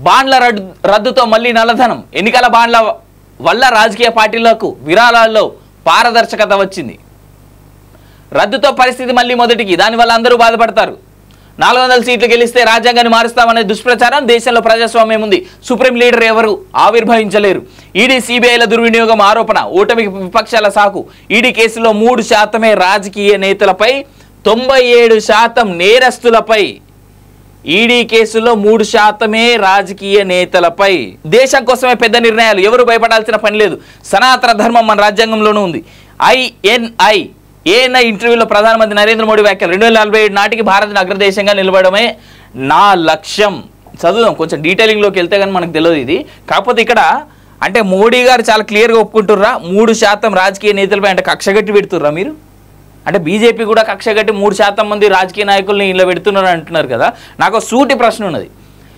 బాండ్ల రద్దు రద్దుతో మళ్ళీ నల్లధనం ఎన్నికల బాండ్ల వల్ల రాజకీయ పార్టీలకు విరాళాల్లో పారదర్శకత వచ్చింది రద్దుతో పరిస్థితి మళ్ళీ మొదటికి దానివల్ల అందరూ బాధపడతారు నాలుగు వందల సీట్లు గెలిస్తే రాజ్యాంగాన్ని మారుస్తామనే దుష్ప్రచారం దేశంలో ప్రజాస్వామ్యం ఉంది సుప్రీం లీడర్ ఎవరు ఆవిర్భవించలేరు ఈడీ సిబిఐల దుర్వినియోగం ఆరోపణ ఓటమికి విపక్షాల సాకు ఈడీ కేసులో మూడు శాతమే రాజకీయ నేతలపై తొంభై ఏడు శాతం నేరస్తులపై ఈడీ కేసులో మూడు శాతమే రాజకీయ నేతలపై దేశం కోసమే పెద్ద నిర్ణయాలు ఎవరు భయపడాల్సిన పని లేదు సనాతన ధర్మం మన రాజ్యాంగంలోనూ ఉంది ఐఎన్ఐ ఏఎన్ఐ ఇంటర్వ్యూలో ప్రధానమంత్రి నరేంద్ర మోడీ వ్యాఖ్యలు రెండు వేల నలభై ఏడు నాటికి భారత్ను అగ్రదేశంగా నిలబడమే నా లక్ష్యం చదువుదాం కొంచెం డీటెయిలింగ్లోకి వెళ్తే కానీ మనకు తెలియదు ఇది కాకపోతే ఇక్కడ అంటే మోడీ గారు చాలా క్లియర్గా ఒప్పుకుంటుర్రా మూడు శాతం రాజకీయ నేతలపై అంటే కక్షగట్టి పెడుతుర్రా మీరు అంటే బీజేపీ కూడా కక్ష కట్టి మూడు శాతం మంది రాజకీయ నాయకుల్ని ఇలా పెడుతున్నారు అంటున్నారు కదా నాకు ఒక సూటి ప్రశ్న ఉన్నది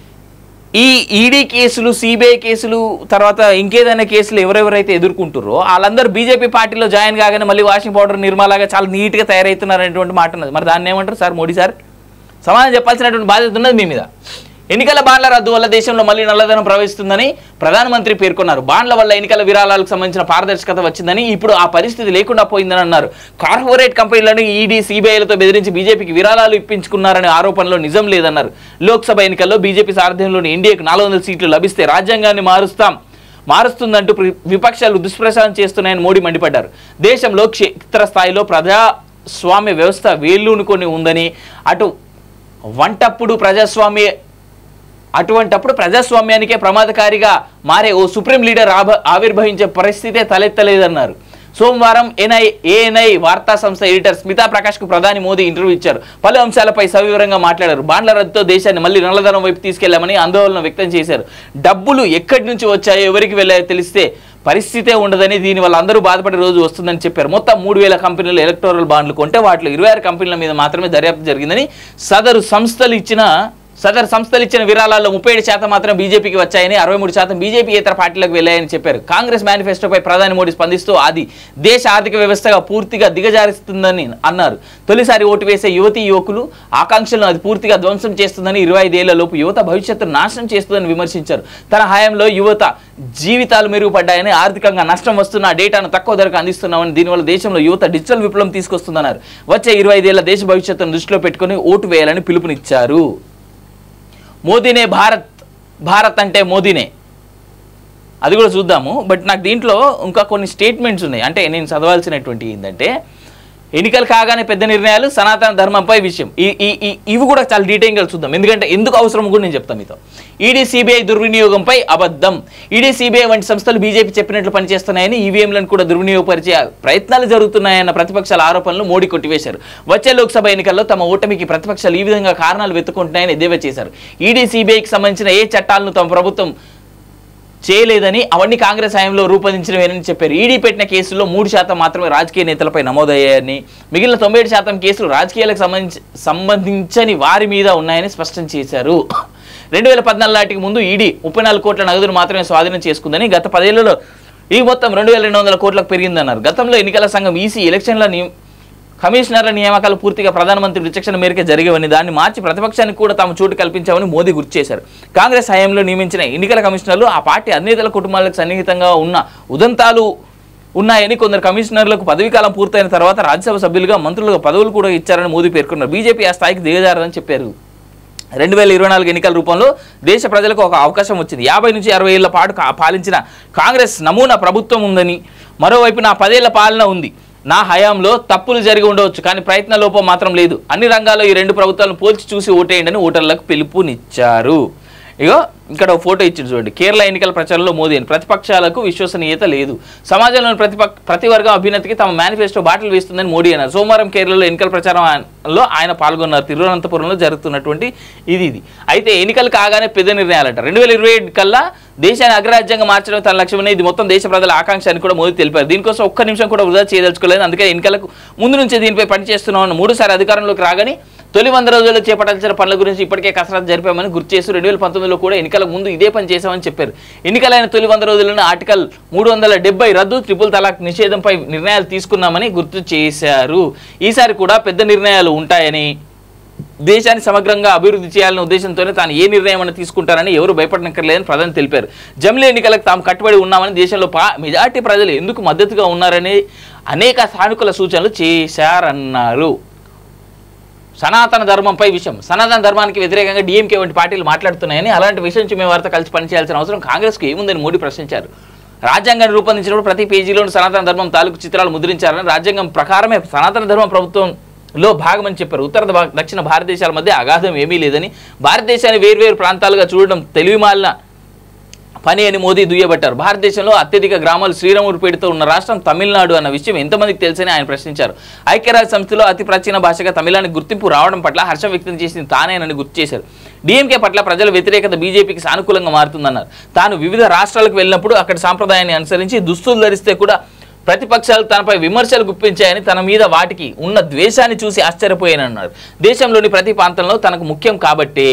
ఈ ఈడీ కేసులు సిబిఐ కేసులు తర్వాత ఇంకేదైనా కేసులు ఎవరెవరైతే ఎదుర్కొంటారో వాళ్ళందరూ బీజేపీ పార్టీలో జాయిన్ కాగానే మళ్ళీ వాషింగ్ పౌడర్ నిర్మలాగా చాలా నీట్గా తయారవుతున్నారు అనేటువంటి మాట ఉన్నది మరి దాన్ని ఏమంటారు సార్ మోడీ సార్ సమాధానం చెప్పాల్సినటువంటి బాధ్యత ఉన్నది మీ మీద ఎన్నికల బాండ్ల రద్దు వల్ల దేశంలో మళ్ళీ నల్లధనం ప్రవహిస్తుందని ప్రధానమంత్రి పేర్కొన్నారు బాండ్ల వల్ల ఎన్నికల విరాళాలకు సంబంధించిన పారదర్శకత వచ్చిందని ఇప్పుడు ఆ పరిస్థితి లేకుండా పోయిందని అన్నారు కార్పొరేట్ కంపెనీలను ఈడీ సిబిఐలతో బెదిరించి బీజేపీకి విరాళాలు ఇప్పించుకున్నారనే ఆరోపణలో నిజం లేదన్నారు లోక్సభ ఎన్నికల్లో బీజేపీ సారథ్యంలోని ఎన్డీఏకు నాలుగు వందల సీట్లు లభిస్తే రాజ్యాంగాన్ని మారుస్తాం మారుస్తుందంటూ ప్రి- విపక్షాలు దుష్ప్రచారం చేస్తున్నాయని మోడీ మండిపడ్డారు దేశంలో క్షేత్ర స్థాయిలో ప్రజాస్వామ్య వ్యవస్థ వేళ్ళూనుకొని ఉందని అటు వంటప్పుడు ప్రజాస్వామ్య అటువంటప్పుడు ప్రజాస్వామ్యానికే ప్రమాదకారిగా మారే ఓ సుప్రీం లీడర్ ఆభ- ఆవిర్భవించే పరిస్థితే తలెత్తలేదన్నారు సోమవారం ఎన్ఐ ఏఎన్ఐ వార్తా సంస్థ ఎడిటర్ స్మితా ప్రకాష్కు ప్రధాని మోదీ ఇంటర్వ్యూ ఇచ్చారు పలు అంశాలపై సవివరంగా మాట్లాడారు బాండ్ల రద్దుతో దేశాన్ని మళ్ళీ నల్లధనం వైపు తీసుకెళ్లామని ఆందోళన వ్యక్తం చేశారు డబ్బులు ఎక్కడి నుంచి వచ్చాయో ఎవరికి వెళ్ళాయో తెలిస్తే పరిస్థితే ఉండదని దీనివల్ల అందరూ బాధపడే రోజు వస్తుందని చెప్పారు మొత్తం మూడు వేల కంపెనీలు ఎలక్టోరల్ బాండ్లు కొంటే వాటిలో ఇరవై ఆరు కంపెనీల మీద మాత్రమే దర్యాప్తు జరిగిందని సదరు సంస్థలు ఇచ్చిన సదరు సంస్థలు ఇచ్చిన విరాళాల్లో ముప్పై ఏడు శాతం మాత్రం బీజేపీకి వచ్చాయని అరవై మూడు శాతం బీజేపీ ఇతర పార్టీలకు వెళ్ళాయని చెప్పారు కాంగ్రెస్ మేనిఫెస్టోపై ప్రధాని మోడీ స్పందిస్తూ అది దేశ ఆర్థిక వ్యవస్థగా పూర్తిగా దిగజారిస్తుందని అన్నారు తొలిసారి ఓటు వేసే యువతీ యువకులు ఆకాంక్షలను అది పూర్తిగా ధ్వంసం చేస్తుందని ఇరవై ఐదేళ్ల లోపు యువత భవిష్యత్తును నాశనం చేస్తుందని విమర్శించారు తన హయాంలో యువత జీవితాలు మెరుగుపడ్డాయని ఆర్థికంగా నష్టం వస్తున్న డేటాను తక్కువ ధరకు అందిస్తున్నామని దీనివల్ల దేశంలో యువత డిజిటల్ విప్లవం తీసుకొస్తుందన్నారు వచ్చే ఇరవై ఐదేళ్ల దేశ భవిష్యత్తును దృష్టిలో పెట్టుకుని ఓటు వేయాలని పిలుపునిచ్చారు మోదీనే భారత్ భారత్ అంటే మోదీనే అది కూడా చూద్దాము బట్ నాకు దీంట్లో ఇంకా కొన్ని స్టేట్మెంట్స్ ఉన్నాయి అంటే నేను చదవాల్సినటువంటి ఏంటంటే ఎన్నికలు కాగానే పెద్ద నిర్ణయాలు సనాతన ధర్మంపై విషయం ఈ ఈ ఈ- ఇవి కూడా చాలా డీటెయిల్గా చూద్దాం ఎందుకంటే ఎందుకు అవసరం కూడా నేను చెప్తాను మీతో ఈడీ సిబిఐ దుర్వినియోగంపై అబద్ధం ఈడీ సిబిఐ వంటి సంస్థలు బీజేపీ చెప్పినట్లు పనిచేస్తున్నాయని ఈవీఎంలను కూడా దుర్వినియోగపరిచే ప్రయత్నాలు జరుగుతున్నాయన్న ప్రతిపక్షాల ఆరోపణలు మోడీ కొట్టివేశారు వచ్చే లోక్సభ ఎన్నికల్లో తమ ఓటమికి ప్రతిపక్షాలు ఈ విధంగా కారణాలు వెతుకుంటున్నాయని ఎద్దేవా చేశారు ఈడీ సిబిఐకి సంబంధించిన ఏ చట్టాలను తమ ప్రభుత్వం చేయలేదని అవన్నీ కాంగ్రెస్ హయాంలో రూపొందించినవేనని చెప్పారు ఈడీ పెట్టిన కేసుల్లో మూడు శాతం మాత్రమే రాజకీయ నేతలపై నమోదయ్యాయని మిగిలిన తొంభై ఏడు శాతం కేసులు రాజకీయాలకు సంబంధించి సంబంధించని వారి మీద ఉన్నాయని స్పష్టం చేశారు రెండు వేల పద్నాలుగు నాటికి ముందు ఈడీ ముప్పై నాలుగు కోట్ల నగదును మాత్రమే స్వాధీనం చేసుకుందని గత పదేళ్లలో ఈ మొత్తం రెండు వేల రెండు వందల కోట్లకు పెరిగిందన్నారు గతంలో ఎన్నికల సంఘం ఈసీ ఎలక్షన్ల నియ- కమిషనర్ల నియామకాలు పూర్తిగా ప్రధానమంత్రి విచక్షణ మేరకే జరిగేవని దాన్ని మార్చి ప్రతిపక్షానికి కూడా తాము చోటు కల్పించామని మోదీ గుర్తు చేశారు కాంగ్రెస్ హయాంలో నియమించిన ఎన్నికల కమిషనర్లు ఆ పార్టీ అధినేతల కుటుంబాలకు సన్నిహితంగా ఉన్న ఉదంతాలు ఉన్నాయని కొందరు కమిషనర్లకు పదవీకాలం పూర్తయిన తర్వాత రాజ్యసభ సభ్యులుగా మంత్రులుగా పదవులు కూడా ఇచ్చారని మోదీ పేర్కొన్నారు బీజేపీ ఆ స్థాయికి దిగజారదని చెప్పారు రెండు వేల ఇరవై నాలుగు ఎన్నికల రూపంలో దేశ ప్రజలకు ఒక అవకాశం వచ్చింది యాభై నుంచి అరవై ఏళ్ల పాటు కా- పాలించిన కాంగ్రెస్ నమూనా ప్రభుత్వం ఉందని మరోవైపు నా పదేళ్ల పాలన ఉంది నా హయాంలో తప్పులు జరిగి ఉండవచ్చు కానీ ప్రయత్న లోపం మాత్రం లేదు అన్ని రంగాల్లో ఈ రెండు ప్రభుత్వాలను పోల్చి చూసి ఓటేయండి అని ఓటర్లకు పిలుపునిచ్చారు ఇగో ఇక్కడ ఒక ఫోటో ఇచ్చింది చూడండి కేరళ ఎన్నికల ప్రచారంలో మోదీ అని ప్రతిపక్షాలకు విశ్వసనీయత లేదు సమాజంలోని ప్రతిపక్ష ప్రతి వర్గం అభ్యున్నతికి తమ మేనిఫెస్టో బాటలు వేస్తుందని మోడీ అన్నారు సోమవారం కేరళలో ఎన్నికల ప్రచారంలో ఆయన పాల్గొన్నారు తిరువనంతపురంలో జరుగుతున్నటువంటి ఇది ఇది అయితే ఎన్నికలు కాగానే పెద్ద నిర్ణయాలంట రెండు వేల ఇరవై ఏడు కల్లా దేశాన్ని అగ్రరాజ్యంగా మార్చడం తన లక్ష్యమని ఇది మొత్తం దేశ ప్రజల ఆకాంక్ష అని కూడా మోదీ తెలిపారు దీనికోసం ఒక్క నిమిషం కూడా వృధా చేయదలుచుకోలేదు అందుకే ఎన్నికలకు ముందు నుంచే దీనిపై పనిచేస్తున్నామని మూడుసారి అధికారంలోకి రాగానే తొలి వంద రోజుల్లో చేపట్టాల్సిన పనుల గురించి ఇప్పటికే కసరత్తు జరిపామని గుర్తు చేస్తూ రెండు వేల పంతొమ్మిదిలో కూడా ఎన్నికలకు ముందు ఇదే పని చేశామని చెప్పారు ఎన్నికలైన తొలి వంద రోజుల్లోనే ఆర్టికల్ మూడు వందల డెబ్బై రద్దు ట్రిపుల్ తలాక్ నిషేధంపై నిర్ణయాలు తీసుకున్నామని గుర్తు చేశారు ఈసారి కూడా పెద్ద నిర్ణయాలు ఉంటాయని దేశాన్ని సమగ్రంగా అభివృద్ధి చేయాలనే ఉద్దేశంతోనే తాను ఏ నిర్ణయం అని తీసుకుంటారని ఎవరు భయపడనక్కర్లేదని ప్రధాని తెలిపారు జమిలీ ఎన్నికలకు తాము కట్టుబడి ఉన్నామని దేశంలో పా మెజార్టీ ప్రజలు ఎందుకు మద్దతుగా ఉన్నారని అనేక సానుకూల సూచనలు చేశారన్నారు సనాతన ధర్మంపై విషయం సనాతన ధర్మానికి వ్యతిరేకంగా డిఎంకే వంటి పార్టీలు మాట్లాడుతున్నాయని అలాంటి విషయం నుంచి మేము వారితో కలిసి పనిచేయాల్సిన అవసరం కాంగ్రెస్కు ఏముందని మోడీ ప్రశ్నించారు రాజ్యాంగాన్ని రూపొందించినప్పుడు ప్రతి పేజీలోని సనాతన ధర్మం తాలూకు చిత్రాలు ముద్రించారని రాజ్యాంగం ప్రకారమే సనాతన ధర్మం ప్రభుత్వంలో భాగమని చెప్పారు ఉత్తర భా- దక్షిణ భారతదేశాల మధ్య అగాధం ఏమీ లేదని భారతదేశాన్ని వేర్వేరు ప్రాంతాలుగా చూడడం తెలివిమాలిన పని అని మోదీ దుయ్యబట్టారు భారతదేశంలో అత్యధిక గ్రామాలు శ్రీరాముడిపేటతో ఉన్న రాష్ట్రం తమిళనాడు అన్న విషయం ఎంతమందికి తెలుసని ఆయన ప్రశ్నించారు ఐక్యరాజ్య సమితిలో అతి ప్రాచీన భాషగా తమిళానికి గుర్తింపు రావడం పట్ల హర్షం వ్యక్తం చేసింది తానేనని గుర్తు చేశారు డిఎంకే పట్ల ప్రజల వ్యతిరేకత బీజేపీకి సానుకూలంగా మారుతుందన్నారు తాను వివిధ రాష్ట్రాలకు వెళ్ళినప్పుడు అక్కడ సాంప్రదాయాన్ని అనుసరించి దుస్తులు ధరిస్తే కూడా ప్రతిపక్షాలు తనపై విమర్శలు గుప్పించాయని తన మీద వాటికి ఉన్న ద్వేషాన్ని చూసి ఆశ్చర్యపోయానన్నారు దేశంలోని ప్రతి ప్రాంతంలో తనకు ముఖ్యం కాబట్టే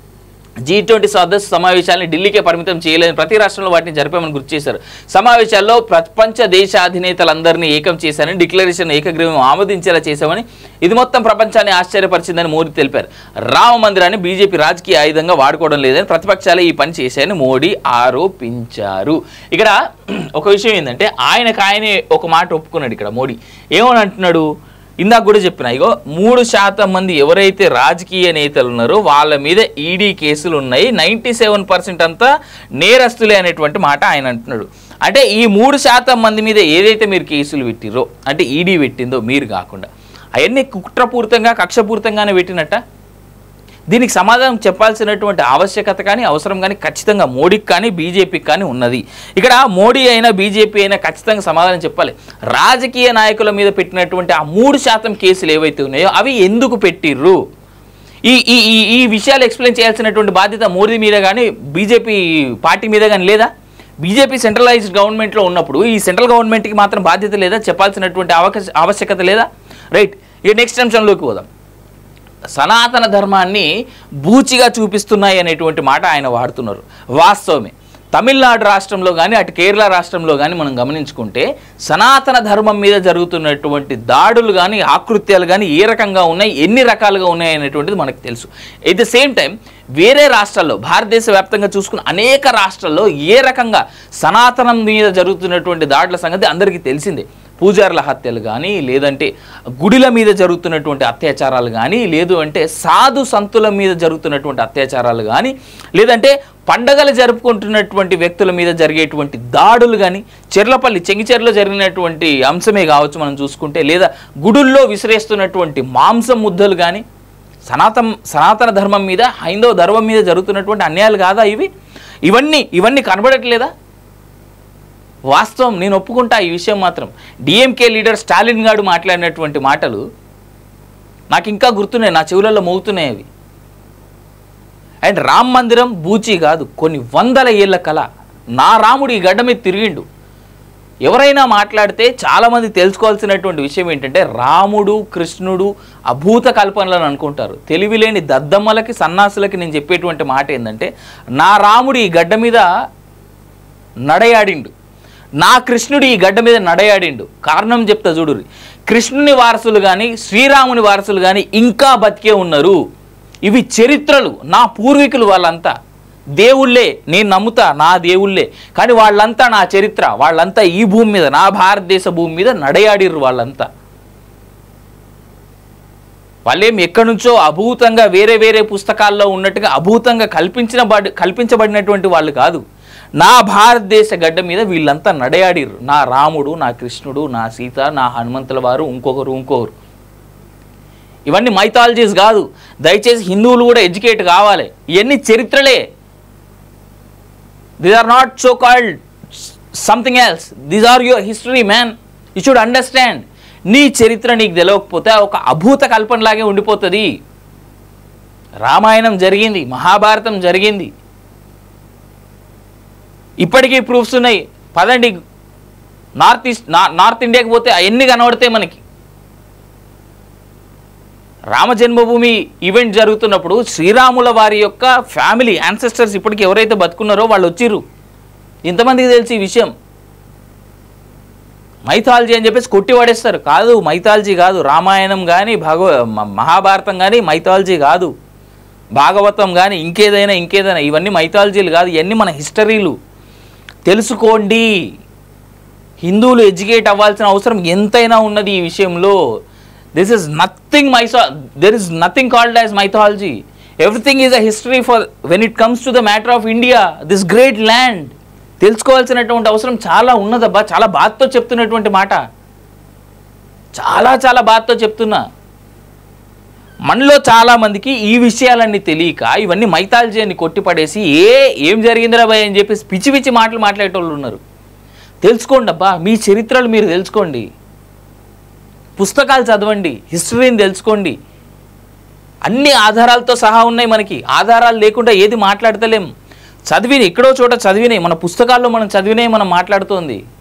జీ ట్వంటీ సదస్సు సమావేశాలను ఢిల్లీకే పరిమితం చేయలేని ప్రతి రాష్ట్రంలో వాటిని జరిపామని గుర్తు చేశారు సమావేశాల్లో ప్రపంచ దేశ అధినేతలందరినీ ఏకం చేశారని డిక్లరేషన్ ఏకగ్రీవం ఆమోదించేలా చేశామని ఇది మొత్తం ప్రపంచాన్ని ఆశ్చర్యపరిచిందని మోడీ తెలిపారు రామ మందిరాన్ని బీజేపీ రాజకీయ ఆయుధంగా వాడుకోవడం లేదని ప్రతిపక్షాలే ఈ పని చేశాయని మోడీ ఆరోపించారు ఇక్కడ ఒక విషయం ఏంటంటే ఆయనకు ఆయనే ఒక మాట ఒప్పుకున్నాడు ఇక్కడ మోడీ ఏమని అంటున్నాడు ఇందాక కూడా చెప్పిన ఇగో మూడు శాతం మంది ఎవరైతే రాజకీయ నేతలు ఉన్నారో వాళ్ళ మీద ఈడీ కేసులు ఉన్నాయి నైంటీ సెవెన్ పర్సెంట్ అంతా నేరస్తులే అనేటువంటి మాట ఆయన అంటున్నాడు అంటే ఈ మూడు శాతం మంది మీద ఏదైతే మీరు కేసులు పెట్టిరో అంటే ఈడీ పెట్టిందో మీరు కాకుండా అవన్నీ కుట్రపూరితంగా కక్షపూరితంగానే పెట్టినట్ట దీనికి సమాధానం చెప్పాల్సినటువంటి ఆవశ్యకత కానీ అవసరం కానీ ఖచ్చితంగా మోడీకి కానీ బీజేపీకి కానీ ఉన్నది ఇక్కడ మోడీ అయినా బీజేపీ అయినా ఖచ్చితంగా సమాధానం చెప్పాలి రాజకీయ నాయకుల మీద పెట్టినటువంటి ఆ మూడు శాతం కేసులు ఏవైతే ఉన్నాయో అవి ఎందుకు పెట్టిర్రు ఈ ఈ ఈ ఈ విషయాలు ఎక్స్ప్లెయిన్ చేయాల్సినటువంటి బాధ్యత మోడీ మీద కానీ బీజేపీ పార్టీ మీద కానీ లేదా బీజేపీ సెంట్రలైజ్డ్ గవర్నమెంట్లో ఉన్నప్పుడు ఈ సెంట్రల్ గవర్నమెంట్కి మాత్రం బాధ్యత లేదా చెప్పాల్సినటువంటి అవకాశ ఆవశ్యకత లేదా రైట్ ఇక నెక్స్ట్ అంశంలోకి పోదాం సనాతన ధర్మాన్ని బూచిగా చూపిస్తున్నాయి అనేటువంటి మాట ఆయన వాడుతున్నారు వాస్తవమే తమిళనాడు రాష్ట్రంలో కానీ అటు కేరళ రాష్ట్రంలో కానీ మనం గమనించుకుంటే సనాతన ధర్మం మీద జరుగుతున్నటువంటి దాడులు కానీ ఆకృత్యాలు కానీ ఏ రకంగా ఉన్నాయి ఎన్ని రకాలుగా ఉన్నాయి అనేటువంటిది మనకు తెలుసు ఎట్ ద సేమ్ టైం వేరే రాష్ట్రాల్లో భారతదేశ వ్యాప్తంగా చూసుకున్న అనేక రాష్ట్రాల్లో ఏ రకంగా సనాతనం మీద జరుగుతున్నటువంటి దాడుల సంగతి అందరికీ తెలిసిందే పూజారుల హత్యలు కానీ లేదంటే గుడిల మీద జరుగుతున్నటువంటి అత్యాచారాలు కానీ లేదు అంటే సాధు సంతుల మీద జరుగుతున్నటువంటి అత్యాచారాలు కానీ లేదంటే పండగలు జరుపుకుంటున్నటువంటి వ్యక్తుల మీద జరిగేటువంటి దాడులు కానీ చెర్లపల్లి చెంగిచెర్లో జరిగినటువంటి అంశమే కావచ్చు మనం చూసుకుంటే లేదా గుడుల్లో విసిరేస్తున్నటువంటి మాంసం ముద్దలు కానీ సనాతన సనాతన ధర్మం మీద హైందవ ధర్మం మీద జరుగుతున్నటువంటి అన్యాయాలు కాదా ఇవి ఇవన్నీ ఇవన్నీ కనబడట్లేదా వాస్తవం నేను ఒప్పుకుంటా ఈ విషయం మాత్రం డిఎంకే లీడర్ స్టాలిన్ గారు మాట్లాడినటువంటి మాటలు నాకు ఇంకా గుర్తున్నాయి నా చెవులలో మోగుతున్నాయి అవి అండ్ రామ్ మందిరం బూచి కాదు కొన్ని వందల ఏళ్ళ కళ నా రాముడు ఈ గడ్డ మీద తిరిగిండు ఎవరైనా మాట్లాడితే చాలామంది తెలుసుకోవాల్సినటువంటి విషయం ఏంటంటే రాముడు కృష్ణుడు అభూత కల్పనలను అనుకుంటారు తెలివిలేని దద్దమ్మలకి సన్నాసులకి నేను చెప్పేటువంటి మాట ఏంటంటే నా రాముడు ఈ గడ్డ మీద నడయాడిండు నా కృష్ణుడు ఈ గడ్డ మీద నడయాడిండు కారణం చెప్తా చూడురి కృష్ణుని వారసులు కానీ శ్రీరాముని వారసులు కానీ ఇంకా బతికే ఉన్నారు ఇవి చరిత్రలు నా పూర్వీకులు వాళ్ళంతా దేవుళ్ళే నేను నమ్ముతా నా దేవుళ్ళే కానీ వాళ్ళంతా నా చరిత్ర వాళ్ళంతా ఈ భూమి మీద నా భారతదేశ భూమి మీద నడయాడిర్రు వాళ్ళంతా వాళ్ళేం ఎక్కడి నుంచో అభూతంగా వేరే వేరే పుస్తకాల్లో ఉన్నట్టుగా అభూతంగా కల్పించిన బడి కల్పించబడినటువంటి వాళ్ళు కాదు నా భారతదేశ గడ్డ మీద వీళ్ళంతా నడయాడిర్రు నా రాముడు నా కృష్ణుడు నా సీత నా హనుమంతుల వారు ఇంకొకరు ఇంకొకరు ఇవన్నీ మైథాలజీస్ కాదు దయచేసి హిందువులు కూడా ఎడ్యుకేట్ కావాలి ఇవన్నీ చరిత్రలే these are not so called something else these are your history man you should understand నీ చరిత్ర నీకు తెలియకపోతే ఒక అభూత కల్పనలాగే ఉండిపోతుంది రామాయణం జరిగింది మహాభారతం జరిగింది ఇప్పటికీ ప్రూఫ్స్ ఉన్నాయి పదండి నార్త్ ఈస్ట్ నా- నార్త్ ఇండియాకి పోతే అవన్నీ కనబడతాయి మనకి రామ జన్మభూమి ఈవెంట్ జరుగుతున్నప్పుడు శ్రీరాముల వారి యొక్క ఫ్యామిలీ యాన్సెస్టర్స్ ఇప్పటికి ఎవరైతే బతుకున్నారో వాళ్ళు వచ్చిర్రు ఇంతమందికి తెలిసి ఈ విషయం మైథాలజీ అని చెప్పేసి కొట్టి పడేస్తారు కాదు మైథాలజీ కాదు రామాయణం కానీ భగవ మ- మహాభారతం కానీ మైథాలజీ కాదు భాగవతం కానీ ఇంకేదైనా ఇంకేదైనా ఇవన్నీ మైథాలజీలు కాదు ఇవన్నీ మన హిస్టరీలు తెలుసుకోండి హిందువులు ఎడ్యుకేట్ అవ్వాల్సిన అవసరం ఎంతైనా ఉన్నది ఈ విషయంలో దిస్ ఇస్ నథింగ్ మైసా there is nothing called as mythology everything is a history for when it comes to the matter of India this great land తెలుసుకోవాల్సినటువంటి అవసరం చాలా ఉన్నదబ్బా చాలా బాధతో చెప్తున్నటువంటి మాట చాలా చాలా బాధతో చెప్తున్నా మనలో చాలా మందికి ఈ విషయాలన్నీ తెలియక ఇవన్నీ మైథాలజీ అని కొట్టిపడేసి ఏ ఏం జరిగిందిరా భయ్ అని చెప్పేసి పిచ్చి పిచ్చి మాటలు మాట్లాడేటోళ్ళు ఉన్నారు తెలుసుకోండి అబ్బా మీ చరిత్రలు మీరు తెలుసుకోండి పుస్తకాలు చదవండి హిస్టరీని తెలుసుకోండి అన్ని ఆధారాలతో సహా ఉన్నాయి మనకి ఆధారాలు లేకుండా ఏది మాట్లాడతలేం చదివిన ఎక్కడో చోట చదివినాయి మన పుస్తకాల్లో మనం చదివినాయి మనం మాట్లాడుతోంది